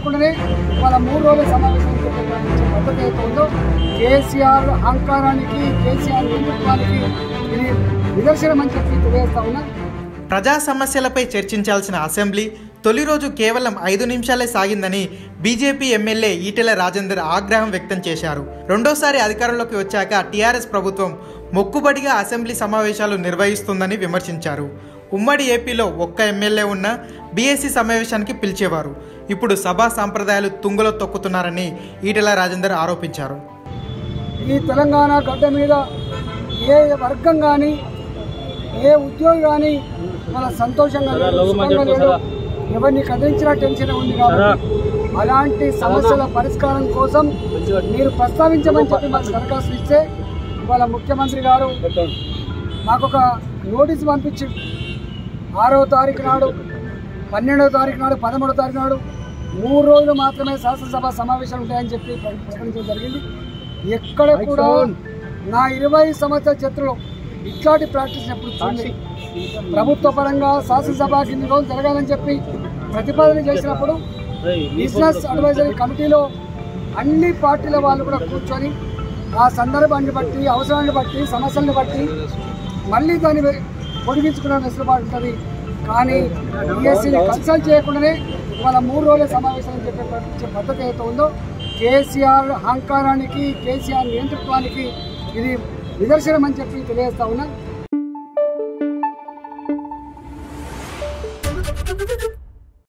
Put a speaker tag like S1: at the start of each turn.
S1: చేయకుండానే వాళ్ళ మూడు రోజుల సమావేశం పెట్టే పద్ధతి అయితే ఉందో కేసీఆర్ అహంకారానికి కేసీఆర్ నియంతృత్వానికి ఇది నిదర్శనం అని చెప్పి తెలియజేస్తా ఉన్నా
S2: ప్రజా సమస్యలపై చర్చించాల్సిన అసెంబ్లీ తొలి రోజు కేవలం ఐదు నిమిషాలే సాగిందని బీజేపీ ఎమ్మెల్యే ఈటెల రాజేందర్ ఆగ్రహం వ్యక్తం చేశారు రెండోసారి అధికారంలోకి వచ్చాక టీఆర్ఎస్ ప్రభుత్వం మొక్కుబడిగా అసెంబ్లీ సమావేశాలు నిర్వహిస్తుందని విమర్శించారు ఉమ్మడి ఏపీలో ఒక్క ఎమ్మెల్యే ఉన్న బీఎస్సీ సమావేశానికి పిలిచేవారు ఇప్పుడు సభా సాంప్రదాయాలు తుంగలో తొక్కుతున్నారని ఈటెల రాజేందర్ ఆరోపించారు
S1: ఈ తెలంగాణ గడ్డ మీద ఏ వర్గం కానీ ఏ ఉద్యోగి కానీ మన సంతోషంగా లేడు, సుఖంగా లేడు. ఎవరిని కదిలించినా టెన్షన్ ఉంది కాబట్టి అలాంటి సమస్యల పరిష్కారం కోసం మీరు ప్రస్తావించమని చెప్పి మాకు దరఖాస్తు ఇస్తే ఇవాళ ముఖ్యమంత్రి గారు మాకు ఒక నోటీస్ పంపించి ఆరో తారీఖు నాడు పన్నెండవ తారీఖు నాడు పదమూడవ తారీఖు నాడు మూడు రోజులు మాత్రమే శాసనసభ సమావేశాలు ఉంటాయని చెప్పి ప్ర- ప్రకటించడం జరిగింది ఎక్కడ కూడా నా ఇరవై సంవత్సరాల చరిత్రలో ఇట్లాంటి ప్రాక్టీస్ ఎప్పుడు చూడలేదు ప్రభుత్వ పరంగా శాసనసభ ఇన్ని రోజులు జరగాలని చెప్పి ప్రతిపాదన చేసినప్పుడు బిజినెస్ అడ్వైజరీ కమిటీలో అన్ని పార్టీల వాళ్ళు కూడా కూర్చొని ఆ సందర్భాన్ని బట్టి అవసరాన్ని బట్టి సమస్యలను బట్టి మళ్ళీ దాన్ని వె- పొడిగించుకునే వెసులుబాటు ఉంటుంది కానీ ఈఎస్సీని కన్సల్ట్ చేయకుండానే ఇవాళ మూడు రోజుల సమావేశాలు చెప్పే ప- పద్ధతి అయితే ఉందో కేసీఆర్ అహంకారానికి కేసీఆర్ నియంతృత్వానికి ఇది నిదర్శనం అని చెప్పి తెలియజేస్తా ఉన్నా